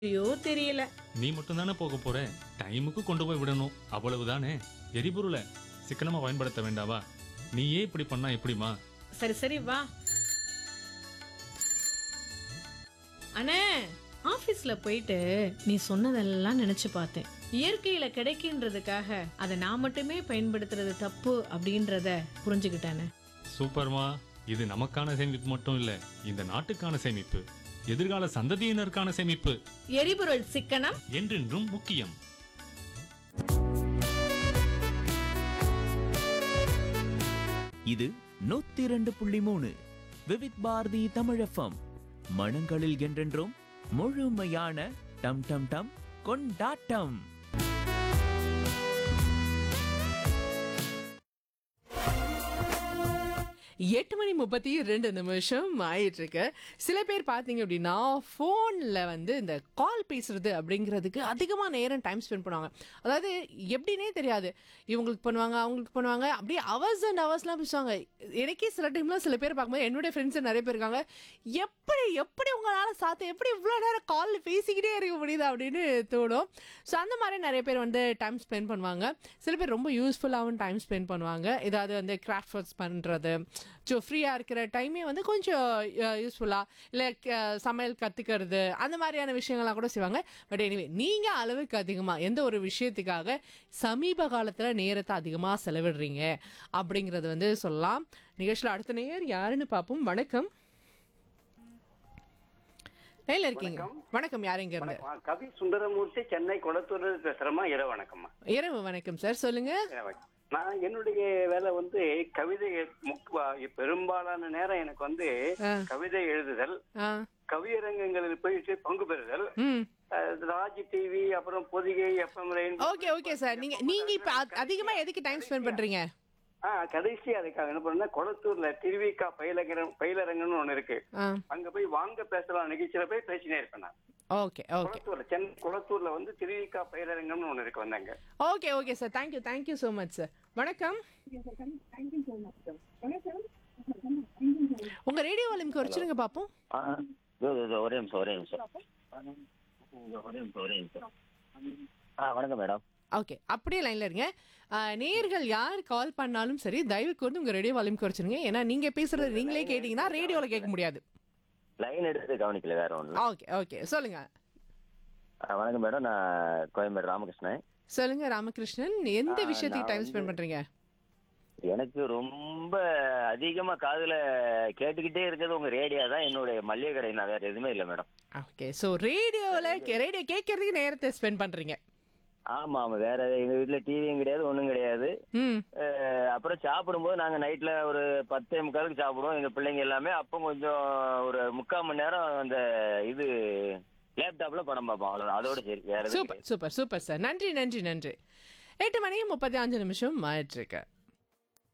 ஐயோ தெரியல நீ மட்டும் தானே போக போற டைமுக்கு கொண்டு போய் விடணும் அவ்வளவுதானே எரிபொருளை சிக்கனமா பயன்படுத்த வேண்டாவா நீயே இப்படி பண்ணா எப்படிமா சரி சரி வா அண்ணே ஆபீஸ்ல போயிட்டு நீ சொன்னதெல்லாம் நினைச்சு பார்த்தேன் இயற்கையில கிடைக்கின்றதுக்காக அதை நான் மட்டுமே பயன்படுத்துறது தப்பு அப்படின்றத புரிஞ்சுக்கிட்டானே சூப்பர்மா இது நமக்கான சேமிப்பு மட்டும் இல்ல இந்த நாட்டுக்கான சேமிப்பு எதிர்கால சந்ததியினருக்கான சேமிப்பு எரிபொருள் சிக்கனம் என்றென்றும் முக்கியம் இது நூத்தி இரண்டு புள்ளி மூணு விவித் பாரதி தமிழஃபம் மனங்களில் என்றென்றும் முழுமையான டம் டம் டம் கொண்டாட்டம் எட்டு மணி முப்பத்தி ரெண்டு நிமிஷம் ஆயிட்டு இருக்கு சில பேர் பார்த்தீங்க அப்படின்னா ஃபோனில் வந்து இந்த கால் பேசுறது அப்படிங்கிறதுக்கு அதிகமாக நேரம் டைம் ஸ்பெண்ட் பண்ணுவாங்க அதாவது எப்படின்னே தெரியாது இவங்களுக்கு பண்ணுவாங்க அவங்களுக்கு பண்ணுவாங்க அப்படியே ஹவர்ஸ் அண்ட் ஹவர்ஸ்லாம் பேசுவாங்க எனக்கே சில டைம்ல சில பேர் பார்க்கும்போது என்னுடைய ஃப்ரெண்ட்ஸ் நிறைய பேர் இருக்காங்க எப்படி எப்படி உங்களால் சாத்த எப்படி இவ்வளோ நேரம் காலில் பேசிக்கிட்டே இருக்க முடியுது அப்படின்னு தோணும் ஸோ அந்த மாதிரி நிறைய பேர் வந்து டைம் ஸ்பெண்ட் பண்ணுவாங்க சில பேர் ரொம்ப யூஸ்ஃபுல்லாகவும் டைம் ஸ்பெண்ட் பண்ணுவாங்க ஏதாவது வந்து கிராஃப்ட் ஒர்க்ஸ் பண்ணுறது ஸோ ஃப்ரீயாக இருக்கிற டைமே வந்து கொஞ்சம் யூஸ்ஃபுல்லாக இல்லை சமையல் கற்றுக்கிறது அந்த மாதிரியான விஷயங்கள்லாம் கூட செய்வாங்க பட் எனிவே நீங்கள் அளவுக்கு அதிகமாக எந்த ஒரு விஷயத்துக்காக சமீப காலத்தில் நேரத்தை அதிகமாக செலவிடுறீங்க அப்படிங்கிறது வந்து சொல்லலாம் நிகழ்ச்சியில் அடுத்த நேர் யாருன்னு பார்ப்போம் வணக்கம் லைன்ல இருக்கீங்க வணக்கம் யார் இங்க இருந்து வணக்கம். கவி சுந்தரமூர்த்தி சென்னை குளத்தூர் பேசுறமா இரவு வணக்கம்மா இரவு வணக்கம் சார் சொல்லுங்க இரவு வணக்கம். நான் என்னுடைய வேலை வந்து கவிதை முக்- பெரும்பாலான நேரம் எனக்கு வந்து ஆ. கவிதை எழுதுதல் ஆ கவியரங்கங்களில் போயிட்டு பங்கு பெறுதல் ம் அஹ், ராஜ் டிவி அப்புறம் Podhigai FM okay okay sir நீங்க நீங்க இப்ப அ- அதிகமா எதுக்கு டைம் ஸ்பெண்ட் பண்றீங்க ஆ கடைசி அதுக்காக என்ன பண்ணா குளத்தூர்ல திருவிக்கா பயிலகரம் பயிலரங்கம்னு ஒண்ணு இருக்கு ஆ அங்க போய் வாங்க பேசலாம் நிகழ்ச்சியில போய் பேசினே இருப்பேன் நான் ஓகே ஓகே குளத்தூர்ல சென்னை குளத்தூர்ல வந்து திருவிக்கா பயிலரங்கம்னு ஒண்ணு இருக்கு வந்தாங்க okay okay sir thank you thank you so much sir வணக்கம் உங்க ரேடியோ வால்யூம் குறைச்சிருங்க பாப்போம் ஆ, இதோ, இதோ, இதோ, ஒரே நிமிஷம் ஒரே நிமிஷம் இதோ, ஒரே நிமிஷம் ஒரே நிமிஷம் ஆ வணக்கம் மேடம் ஓகே அப்படியே லைன்ல இருங்க ஆ, நேயர்கள் யார் கால் பண்ணாலும் சரி தயவு கூர்ந்து உங்க ரேடியோ வால்யூம் குறைச்சிருங்க ஏன்னா நீங்க பேசுறது நீங்களே கேட்டீங்கன்னா ரேடியோல கேட்க முடியாது லைன் எடுத்து கவனிக்கல வேற ஒன்று ஓகே ஓகே சொல்லுங்க வணக்கம் மேடம் நான் கோயம்பேடு ராமகிருஷ்ணன் சொல்லுங்க ராமகிருஷ்ணன் எந்த ஆ, விஷயத்துக்கு நான் டைம் ஸ்பெண்ட் வந்து- பண்றீங்க எனக்கு ரொம்ப அதிகமா காதுல கேட்டுக்கிட்டே இருக்கிறது உங்க ரேடியோ தான் என்னுடைய மல்லிகை கடை நான் வேற எதுவுமே இல்லை மேடம் ஓகே ஸோ ரேடியோவில் ரேடியோ கேட்கறதுக்கு நேரத்தை ஸ்பெண்ட் பண்றீங்க ஆமா ஆமா வேற எங்க வீட்டுல டிவியும் கிடையாது ஒண்ணும் கிடையாது ம் அஹ், அப்புறம் சாப்பிடும்போது நாங்க நைட்ல ஒரு பத்தே முக்காலுக்கு சாப்பிடுவோம் எங்க பிள்ளைங்க எல்லாமே அப்போ கொஞ்சம் ஒரு முக்கால் மணி நேரம் அந்த இது லேப்டாப்ல படம் பார்ப்போம் அவ்வளவுதான் அதோட சரி வேற எதுவும் சூப்பர் சூப்பர் சூப்பர் சார் நன்றி நன்றி நன்றி எட்டு மணி முப்பத்தி அஞ்சு நிமிஷம் ஆயிட்டு இருக்கு